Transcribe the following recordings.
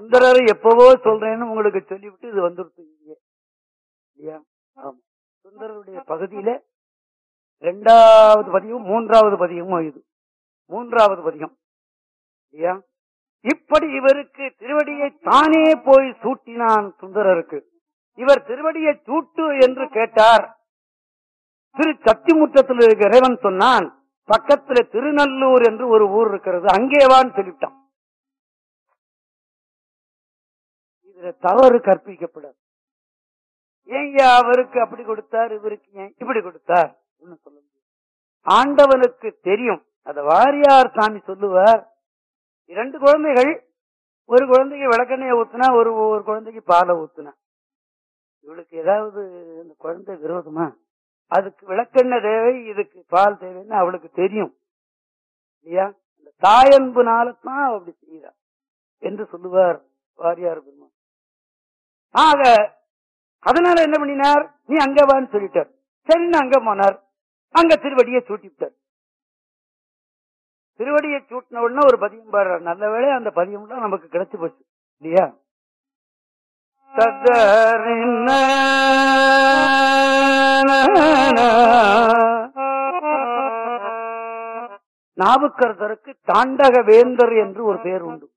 சுந்தரர் எப்பவோ சொல்றேன்னு உங்களுக்கு சொல்லிவிட்டு இது வந்துருச்சு இங்கே இல்லையா ஆமா சுந்தரருடைய பகுதியில ரெண்டாவது பதியம் மூன்றாவது பதியமும் இது மூன்றாவது பதியம் இல்லையா இப்படி இவருக்கு திருவடியை தானே போய் சூட்டினான் சுந்தரருக்கு இவர் திருவடியை சூட்டு என்று கேட்டார் திரு சத்திமுற்றத்தில் இருக்க இறைவன் சொன்னான் பக்கத்துல திருநல்லூர் என்று ஒரு ஊர் இருக்கிறது அங்கேவான்னு சொல்லிவிட்டான் இதுல தவறு கற்பிக்கப்படாது ஏங்க அவருக்கு அப்படி கொடுத்தார் இவருக்கு ஏன் இப்படி கொடுத்தார் ஒண்ணும் சொல்ல முடியாது ஆண்டவனுக்கு தெரியும் அத வாரியார் சாமி சொல்லுவார் இரண்டு குழந்தைகள் ஒரு குழந்தைக்கு விளக்கெண்ணைய ஊத்துனா ஒரு ஒரு குழந்தைக்கு பாலை ஊத்துனா இவளுக்கு ஏதாவது இந்த குழந்தை விரோதமா அதுக்கு விளக்கெண்ணெய் தேவை இதுக்கு பால் தேவைன்னு அவளுக்கு தெரியும் இல்லையா இந்த தாயன்புனால தான் அப்படி செய்யறா என்று சொல்லுவார் வாரியார் பெருமான் ஆக அதனால என்ன பண்ணினார் நீ அங்க வான்னு சொல்லிட்டார் சரின்னு அங்க போனார் அங்க திருவடியை சூட்டிவிட்டார் திருவடியை சூட்டின உடனே ஒரு பதியம் பாடுறார் நல்ல வேளை அந்த பதியம்லாம் நமக்கு கிடைச்சு போச்சு இல்லையா தத்தரின்ன நாவுக்கரசருக்கு தாண்டக வேந்தர் என்று ஒரு பேர் உண்டு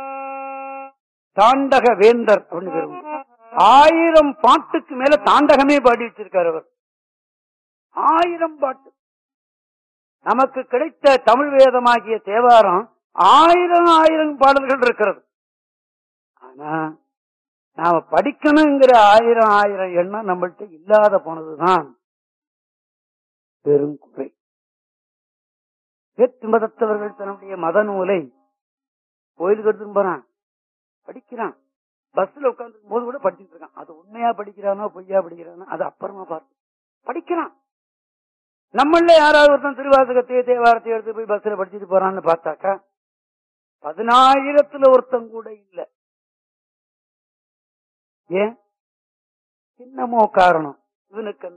தாண்டக வேந்தர் அப்படின்னு பேர் உண்டு ஆயிரம் பாட்டுக்கு மேல தாண்டகமே பாடி வச்சிருக்காரு அவர் ஆயிரம் பாட்டு நமக்கு கிடைத்த தமிழ் வேதமாகிய தேவாரம் ஆயிரம் ஆயிரம் பாடல்கள் இருக்கிறது ஆனா நாம படிக்கணுங்கிற ஆயிரம் ஆயிரம் எண்ணம் நம்மள்ட்ட இல்லாத போனதுதான் பெருங்குறை வேற்று மதத்தவர்கள் தன்னுடைய மத நூலை கோயிலுக்கு எடுத்துட்டு போறான் படிக்கிறான் பஸ்ல உட்கார்ந்து போது கூட படிச்சுட்டு இருக்கான் அது உண்மையா படிக்கிறானோ பொய்யா படிக்கிறானோ அது அப்புறமா பார்த்து படிக்கிறான் நம்மள யாராவது ஒருத்தன் திருவாசகத்தையே தேவாரத்தை எடுத்து போய் பஸ்ல படிச்சுட்டு போறான்னு பார்த்தாக்கா பதினாயிரத்துல ஒருத்தன் கூட இல்ல ஏன் என்னமோ காரணம் இவனுக்கு அந்த